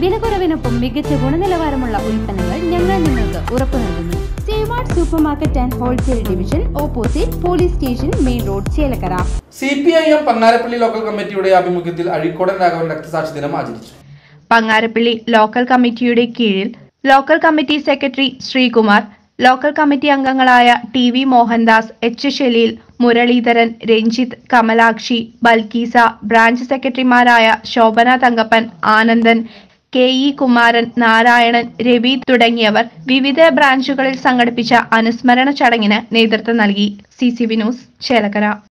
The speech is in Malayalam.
വിലക്കുറവിനൊപ്പം മികച്ച ഗുണനിലവാരമുള്ള ഉൽപ്പന്നങ്ങൾ ഞങ്ങൾ നിങ്ങൾക്ക് ഉറപ്പു നൽകുന്നു സേവാർഡ് super market and wholesale division opposite police station main road Chelakkara C P I M Pangarappally local കമ്മിറ്റിയുടെ ആഭിമുഖ്യത്തിൽ അഴീക്കോടൻ രാഘവൻ രക്തസാക്ഷി ദിനം ആചരിച്ചു പങ്ങാരപ്പള്ളി ലോക്കൽ കമ്മിറ്റിയുടെ കീഴിൽ local committee secretary Sreekumar local committee അംഗങ്ങളായ T V Mohandas H Shaleel Muraleedharan Ranjith Kamalakshi Balkees branch സെക്രട്ടറിമാരായ ശോഭന തങ്കപ്പൻ ആനന്ദൻ കെ ഇ കുമാരൻ നാരായണൻ രവി തുടങ്ങിയവർ വിവിധ ബ്രാഞ്ചുകളിൽ സംഘടിപ്പിച്ച അനുസ്മരണ ചടങ്ങിന് നേതൃത്വം നൽകി C C V news Chelakkara